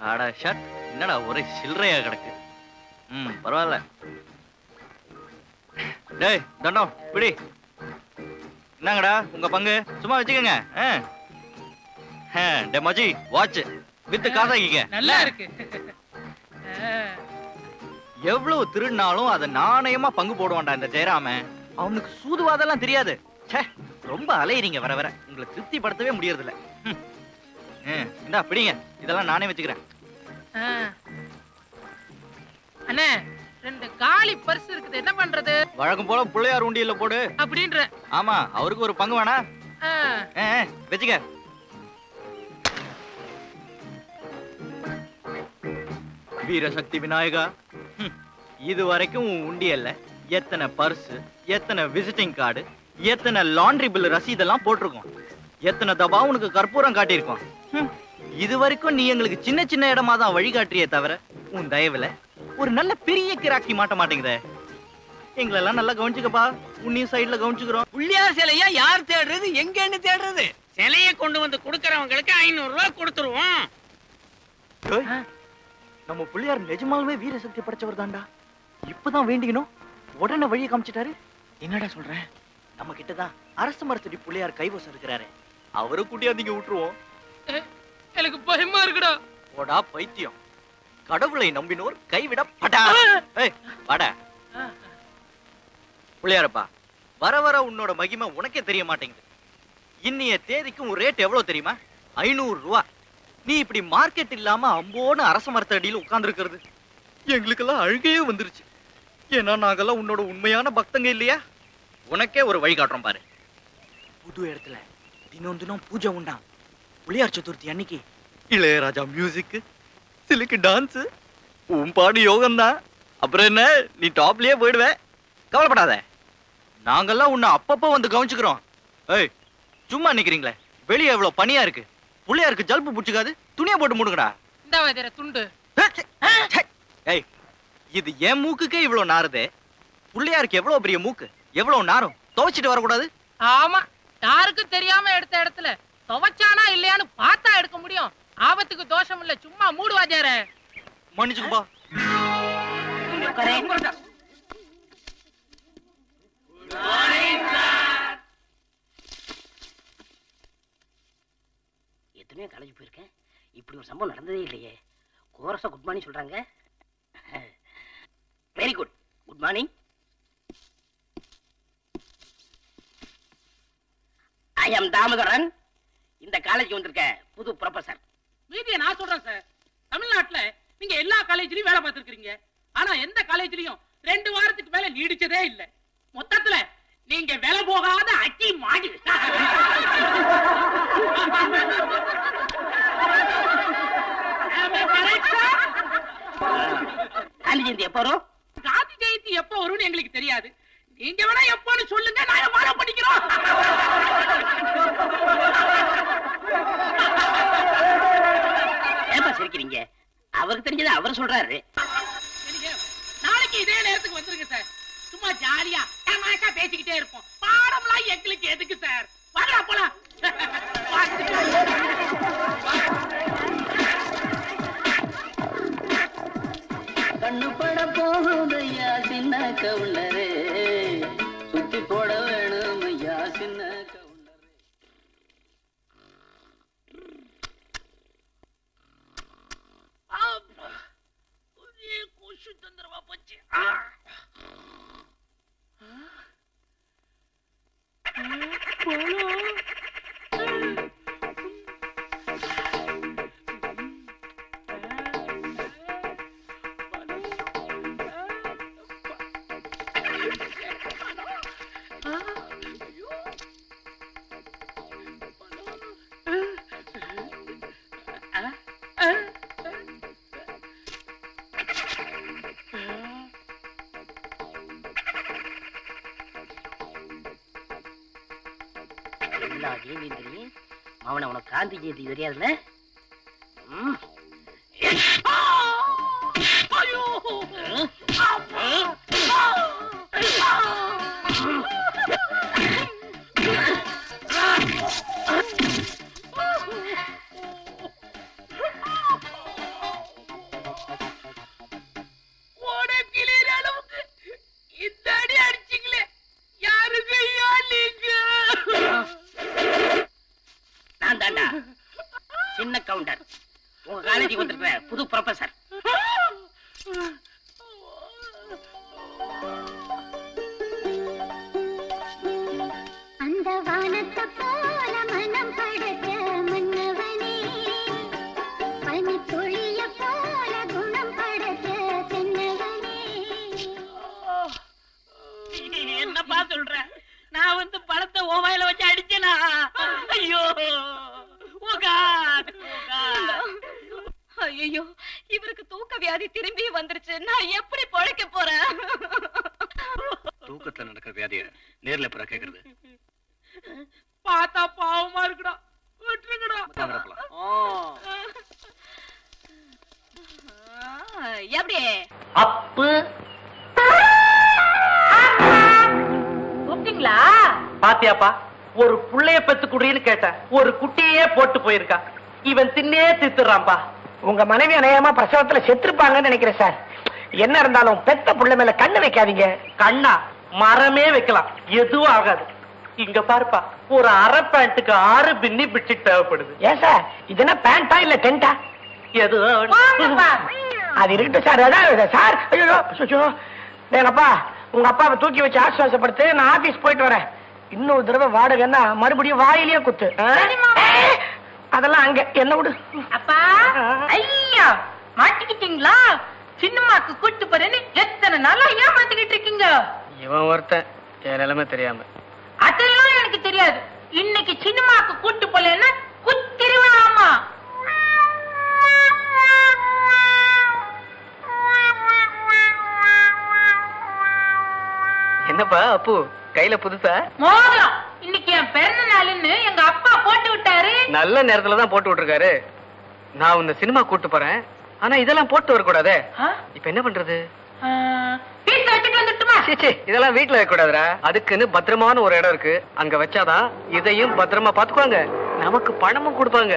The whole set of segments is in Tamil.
ஆடா ஷட் என்னடா ஒரே சில்லறையா கிடக்கு ம் பரவாயில்ல டேய் தண்டம் பிடி என்னங்கடா உங்க பங்கு சும்மா வச்சுக்கோங்க ஆ. ஆ, டே மஜி வாட்ச் வித்து காதாக்கிக்க நல்லா இருக்கு ஆ, எவ்வளவு திருடினாலும் அதை நாணயமா பங்கு போடுவான்டா இந்த ஜெயராமன் அவனுக்கு சூதுவாதெல்லாம் தெரியாது ச்சே ரொம்ப அலையறீங்க வர வர உங்களை திருப்திப்படுத்தவே முடியறது இல்ல ம். ம், இந்தா பிடிங்க இதெல்லாம் நானே வச்சுக்கிறேன் ஆ. அண்ணே ரெண்டு காலி பர்ஸ் இருக்குது என்ன பண்றது வழக்கம் போல பிள்ளையார் உண்டியல்ல போடு அப்படின்ற ஆமா அவருக்கு ஒரு பங்கு வேணா ஆ, ஆ, ஆ, வச்சுக்க வீரசக்தி விநாயகா ஹம், இது வரைக்கும் உன் உண்டியல்ல எத்தனை பர்ஸ் எத்தனை விசிட்டிங் கார்டு எத்தனை லாண்ட்ரி பில் ரசீதெல்லாம் போட்டிருக்கோம் எத்தனை தபா உனக்கு கற்பூரம் காட்டியிருக்கோம் ஹம், இது வரைக்கும் நீ எங்களுக்கு சின்ன சின்ன இடமா தான் வழிகாட்டியே தவிர உன் தயவுல ஒரு நல்ல பெரிய கிராக்கி மாட்ட மாட்டேங்குதே எங்களெல்லாம் நல்லா கவனிச்சுக்கப்பா உன்னையும் சைடுல கவனிச்சுக்கிறோம் புள்ளியார் சிலையா யார் தேடுறது எங்கன்னு தேடுறது சிலைய கொண்டு வந்து கொடுக்கறவங்களுக்கு ஐநூறு ரூபாய் கொடுத்துருவோம் ஏய், நம்ம பிள்ளையார் நிஜமாலுமே வீரசக்தி படைச்சவர் தான்டா இப்பதான் வேண்டிக்கணும் உடனே வழியை காமிச்சிட்டாரு என்னடா சொல்றேன் நம்ம கிட்டதான் அரச மரத்தடி பிள்ளையார் கைவசம் இருக்கிறாரு அவரை கூட்டியாந்தீங்க விட்டுருவோம் எனக்கு பயமா இருக்குடா போடா பைத்தியம் கடவுளை நம்பினோர் கைவிடப்படா ஏய் வாடா ஆ, பிள்ளையாரப்பா வர வர உன்னோட மகிமை உனக்கே தெரிய மாட்டேங்குது இன்னைய தேதிக்கு உன் ரேட் எவ்வளவு தெரியுமா ஐநூறு ரூபா நீ இப்படி மார்க்கெட் இல்லாம அம்போன்னு அரச மரத்தடியில் உட்கார்ந்துருக்கிறது எங்களுக்கெல்லாம் அழுகையே வந்துருச்சு ஏன்னா நாங்கெல்லாம் உன்னோட உண்மையான பக்தங்க இல்லையா உனக்கே ஒரு வழி காட்டுறோம் பாரு புது இடத்துல தினம் தினம் பூஜை உண்டாம் புளியார் சதுர்த்தி அன்னைக்கு இளையராஜா மியூசிக் சிலுக்கு டான்ஸ் உன் பாடு யோகம் தான் அப்புறம் என்ன நீ டாப்லயே போயிடுவ கவலைப்படாத நாங்கெல்லாம் உன்னை அப்பப்போ வந்து கவனிச்சுக்கிறோம் ஏய் சும்மா நிக்கிறீங்களே வெளியே எவ்வளவு பனியா இருக்கு புள்ளையாருக்கு ஜல்பு புடிச்சுக்காது துணியை போட்டு மூடுங்கடா இந்த வாதிர துண்டு ஏய் இது என் மூக்குக்கே இவ்வளவு நாறுதே புள்ளையாருக்கு எவ்வளவு பெரிய மூக்கு எவ்வளவு நாரும் துவைச்சிட்டு வரக்கூடாது ஆமா யாருக்கும் தெரியாம எடுத்த இடத்துல துவைச்சானா இல்லையான்னு பார்த்தா எடுக்க முடியும் ஆபத்துக்கு தோஷம் இல்ல சும்மா மூடு வாஜார மன்னிச்சுக்கப்பா எத்தனையோ காலேஜ் போயிருக்கேன் இப்படி ஒரு சம்பவம் நடந்ததே இல்லையே கோரஸா குட் மார்னிங் சொல்றாங்க very good good morning I am Damodharan இந்த காலேஜ் வந்திருக்க புது ப்ரொஃபசர் மீதிய நான் சொல்றேன் சார் தமிழ்நாட்டுல நீங்க எல்லா காலேஜ்லயும் வேலை பார்த்திருக்கீங்க ஆனா எந்த காலேஜ்லயும் ரெண்டு வாரத்துக்கு மேல நீடிச்சதே இல்ல மொத்தத்துல நீங்க வேலை போகாத அக்கி மாடி காந்தி ஜெயந்தி எப்போ வரும் காந்தி ஜெயந்தி எப்ப வரும்னு எங்களுக்கு தெரியாது நீங்க வேணா எப்போன்னு சொல்லுங்க நாங்க ஃபாலோ பண்ணிக்கிறோம் ஏப்பா சிரிக்கிறீங்க அவருக்கு தெரிஞ்சதை அவர் சொல்றாரு சரிங்க. நாளைக்கு இதே நேரத்துக்கு வந்துருங்க சார் சும்மா ஜாலியா தமாஷா பேசிக்கிட்டே இருப்போம் பாடம்லாம் எங்களுக்கு எதுக்கு சார் வாங்கடா போலாம் கண்ணு பட போகுதையா சின்ன கவுண்டரே சுத்தி போட வேணும் ஐயா சின்ன கவுண்டரே கொசு தந்திரமா போச்சு எல்லா ஜெயந்தியும் தெரியும் அவனை உனக்கு காந்தி ஜெயந்தி தெரியாதுல்ல ம். ஐயோ உங்க காலேஜுக்கு வந்திருக்கிற புது ப்ரொஃபசர் அந்த வானத்தை போல மனம் படைத்த மன்னவனே பனி துளிய போல குணம் படைத்த தென்னவனே என்னப்பா சொல்ற நான் வந்து பழத்தை ஓ வாயில வச்சு அடிச்சேனா ஐயோ ஓ காட் ஓ காட் ஐயோ இவருக்கு தூக்க வியாதி திரும்பி வந்துருச்சு நான் எப்படி பொழைக்க போறேன் தூக்கத்துல நடக்கிற வியாதிய நேர்ல புற கேக்குறது பார்த்தா பாவமா இருக்குடா விட்டுருங்கடா வாங்கடப்பலாம். எப்படி அப்பு கூப்பிட்டீங்களா பாத்தியாப்பா ஒரு புள்ளைய பெத்து குடின்னு கேட்டேன் ஒரு குட்டியே போட்டு போயிருக்கா இவன் தின்னே தித்துறான்பா உங்க மனைவி அநேகமா பிரசவத்துல செத்துருப்பாங்கன்னு நினைக்கிறேன் சார் என்ன இருந்தாலும் பெத்த புள்ள மேல கண்ணு வைக்காதீங்க கண்ணா மரமே வைக்கலாம் எதுவும் ஆகாது இங்க பாருப்பா ஒரு அரை பேண்ட்டுக்கு ஆறு பின்னி பிட்சிட் தேவைப்படுது ஏன் சார் இது என்ன பேண்டா இல்ல டென்டா எதுவும் அது இருக்கட்டும் சார் அதான் சார் ஐயோ சுச்சோ டேங்கப்பா உங்க அப்பாவை தூக்கி வச்சு ஆசுவாசப்படுத்து நான் ஆபீஸ் போயிட்டு வரேன் இன்னொரு தடவை வாடகைன்னா மறுபடியும் வாயிலேயே குத்து ஆ? ஏய், அதெல்லாம் அங்க என்ன விடு அப்பா ஐயா மாட்டிக்கிட்டீங்களா சின்னம்மாக்கு கூட்டு போறேன்னு எத்தனை நாளா ஏமாத்திக்கிட்டு இருக்கீங்க இவன் ஒருத்தன் என் நிலைமை தெரியாம அதெல்லாம் எனக்கு தெரியாது இன்னைக்கு சின்னம்மாக்கு கூட்டு போலன்னா குத்திருவாமா என்னப்பா அப்பு கையில புதுசா மோதிரம் இன்னைக்கு என் பிறந்த நாளுன்னு எங்க அப்பா போட்டு விட்டாரு நல்ல நேரத்துல தான் போட்டு விட்டுருக்காரு நான் உன்னை சினிமா கூட்டு போறேன் ஆனா இதெல்லாம் போட்டு வரக்கூடாதே இப்ப என்ன பண்றது வீட்டுல வச்சுட்டு வந்துட்டுமா சீ, சீ, இதெல்லாம் வீட்டுல வைக்க கூடாதுடா அதுக்குன்னு பத்திரமான ஒரு இடம் இருக்கு அங்க வச்சாதான் இதையும் பத்திரமா பாத்துக்குவாங்க நமக்கு பணமும் கொடுப்பாங்க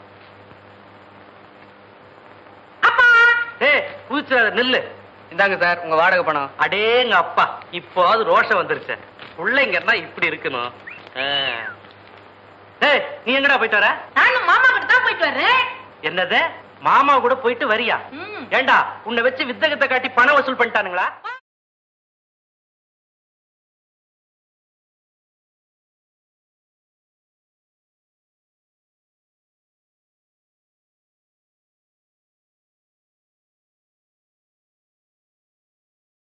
அப்பா ஏய் பூச்சிடாத நில்லு இந்தாங்க சார் உங்க வாடகை பணம் அடேங்க அப்பா இப்போது ரோஷம் வந்துருச்சு பிள்ளைங்கன்னா இப்படி இருக்கணும் ஆ. ஏய் நீ எங்கடா போயிட்டு வர நானும் மாமா கிட்ட தான் போயிட்டு வர்றேன் என்னது மாமா கூட போயிட்டு வரியா ம். ஏண்டா உன்னை வச்சு வித்தகத்தை காட்டி பணம் வசூல் பண்ணிட்டானுங்களா